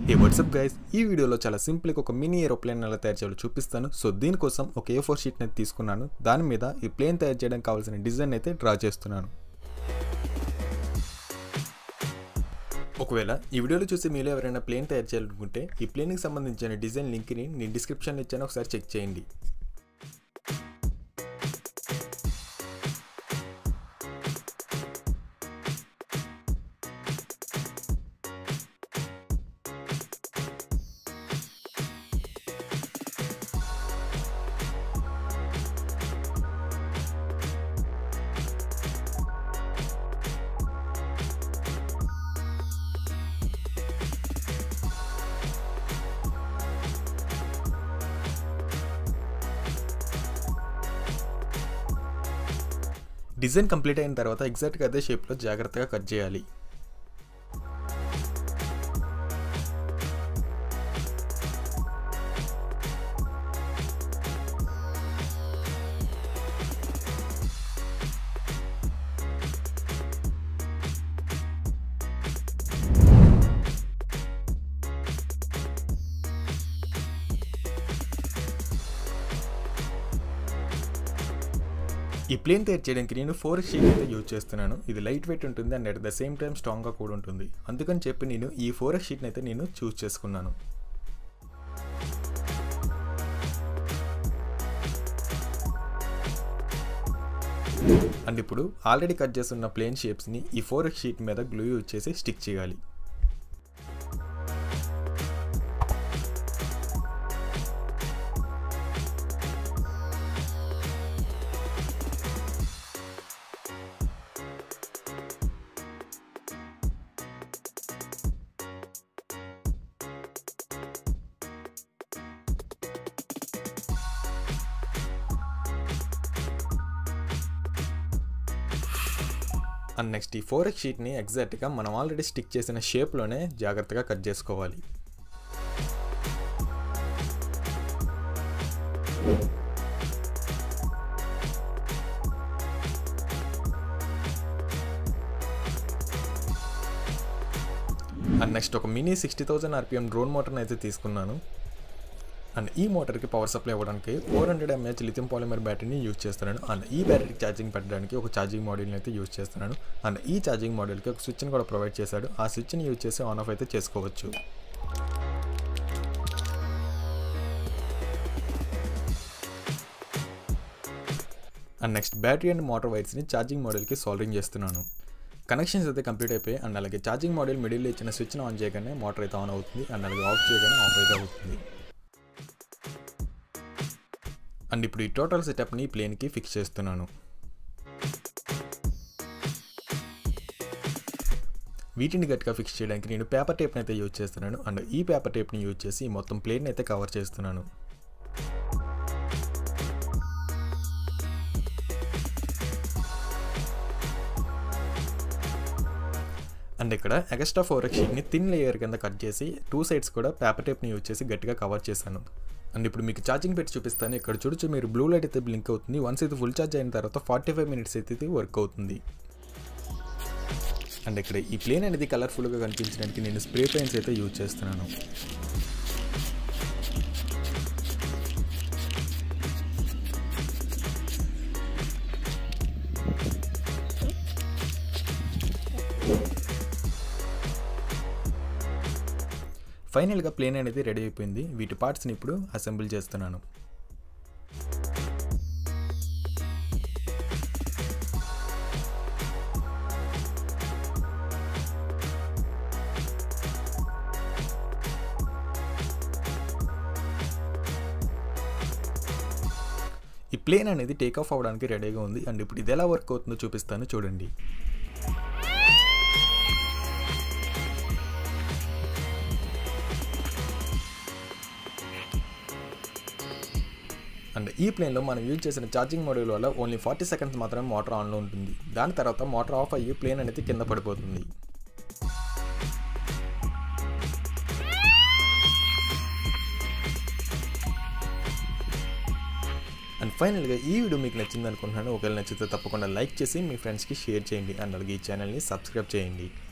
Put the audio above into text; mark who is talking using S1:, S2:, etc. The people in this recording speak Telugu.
S1: ఏ వాట్సాప్ గైస్ ఈ వీడియోలో చాలా సింపుల్గా ఒక మినీ ఏరోప్లేన్ ఎలా తయారు చేయాలో చూపిస్తాను సో దీనికోసం ఒక ఏ ఫోర్ షీట్ని అయితే తీసుకున్నాను దాని మీద ఈ ప్లేన్ తయారు చేయడానికి కావాల్సిన డిజైన్ అయితే డ్రా చేస్తున్నాను ఒకవేళ ఈ వీడియోలో చూసి మీలో ఎవరైనా ప్లేన్ తయారు చేయాలనుకుంటే ఈ ప్లేన్కి సంబంధించిన డిజైన్ లింక్ని నేను డిస్క్రిప్షన్లో ఇచ్చాను ఒకసారి చెక్ చేయండి డిజైన్ కంప్లీట్ అయిన తర్వాత ఎగ్జాక్ట్గా అదే షేప్లో జాగ్రత్తగా కట్ చేయాలి ఈ ప్లేన్ తయారు చేయడానికి నేను ఫోర్ షీట్ అయితే యూజ్ చేస్తున్నాను ఇది లైట్ వెయిట్ ఉంటుంది and at the same time స్ట్రాంగ్గా కూడా ఉంటుంది అందుకని చెప్పి నేను ఈ ఫోర్ షీట్ని అయితే నేను చూస్ చేసుకున్నాను అండ్ ఇప్పుడు ఆల్రెడీ కట్ చేస్తున్న ప్లేన్ షేప్స్ని ఈ ఫోర్ షీట్ మీద గ్లూ యూజ్ చేసి స్టిక్ చేయాలి అండ్ నెక్స్ట్ ఈ ఫోర్ ఎక్స్ షీట్ని ఎగ్జాక్ట్గా మనం ఆల్రెడీ స్టిక్ చేసిన షేప్లోనే జాగ్రత్తగా కట్ చేసుకోవాలి అండ్ నెక్స్ట్ ఒక mini sixty thousand RPM drone మోటార్ని అయితే తీసుకున్నాను అండ్ ఈ మోటార్కి పవర్ సప్లై అవ్వడానికి four hundred M H lithium polymer బ్యాటరీని యూజ్ చేస్తున్నాను అండ్ ఈ బ్యాటరీకి ఛార్జింగ్ పెట్టడానికి ఒక ఛార్జింగ్ మోడల్ని అయితే యూజ్ చేస్తున్నాను అండ్ ఈ ఛార్జింగ్ మోడల్కి ఒక స్విచ్ని కూడా ప్రొవైడ్ చేశాడు ఆ స్విచ్ని యూజ్ చేసి ఆన్ ఆఫ్ అయితే చేసుకోవచ్చు and next battery and motor వైర్స్ని ఛార్జింగ్ మోడల్కి సాల్వింగ్ చేస్తున్నాను కనెక్షన్స్ అయితే కంప్లీట్ అయిపోయి అండ్ అలాగే ఛార్జింగ్ మోడల్ మిడిల్లో ఇచ్చిన స్విచ్ని ఆన్ చేయగానే మోటార్ అయితే ఆన్ అవుతుంది అండ్ అలాగే ఆఫ్ చేయగానే ఆఫ్ అయితే అవుతుంది అండ్ ఇప్పుడు ఈ టోటల్ సెటప్ని ప్లేన్కి ఫిక్స్ చేస్తున్నాను వీటిని గట్టిగా ఫిక్స్ చేయడానికి నేను పేపర్ టేప్ని అయితే యూజ్ చేస్తున్నాను అండ్ ఈ పేపర్ టేప్ని యూజ్ చేసి మొత్తం ప్లేన్ అయితే కవర్ చేస్తున్నాను అండ్ ఇక్కడ ఎక్స్ట్రా ఫోర్ షీట్ని థిన్ లేయర్ కింద కట్ చేసి టూ సైడ్స్ కూడా పేపర్ టేప్ని యూజ్ చేసి గట్టిగా కవర్ చేశాను అండ్ ఇప్పుడు మీకు ఛార్జింగ్ పెట్టి చూపిస్తాను ఇక్కడ చూడొచ్చు మీరు బ్లూ లైట్ అయితే బ్లింక్ అవుతుంది వన్స్ ఇది ఫుల్ ఛార్జ్ అయిన తర్వాత ఫార్టీ ఫైవ్ మినిట్స్ అయితే ఇది వర్క్ అవుతుంది అండ్ ఇక్కడ ఈ ప్లేన్ అనేది కలర్ఫుల్గా కనిపించడానికి నేను స్ప్రే పెయింట్స్ అయితే యూజ్ చేస్తున్నాను ఫైనల్గా ప్లేన్ అనేది రెడీ అయిపోయింది వీటి పార్ట్స్ని ఇప్పుడు అసెంబుల్ చేస్తున్నాను ఈ ప్లేన్ అనేది టేక్ ఆఫ్ అవ్వడానికి రెడీగా ఉంది అండ్ ఇప్పుడు ఇది ఎలా వర్క్ అవుతుందో చూపిస్తాను చూడండి అండ్ ఈ ప్లేన్లో మనం యూజ్ చేసిన ఛార్జింగ్ మోడల్ వల్ల ఓన్లీ ఫార్టీ సెకండ్స్ మాత్రమే మోటార్ ఆన్లో ఉంటుంది దాని తర్వాత మోటార్ ఆఫ్ అయ్యి ప్లేన్ అనేది కింద పడిపోతుంది అండ్ ఫైనల్గా ఈ వీడియో మీకు నచ్చింది అనుకుంటున్నాను ఒకవేళ నచ్చితే తప్పకుండా లైక్ చేసి మీ ఫ్రెండ్స్కి షేర్ చేయండి అండ్ అలాగే ఈ ఛానల్ని సబ్స్క్రైబ్ చేయండి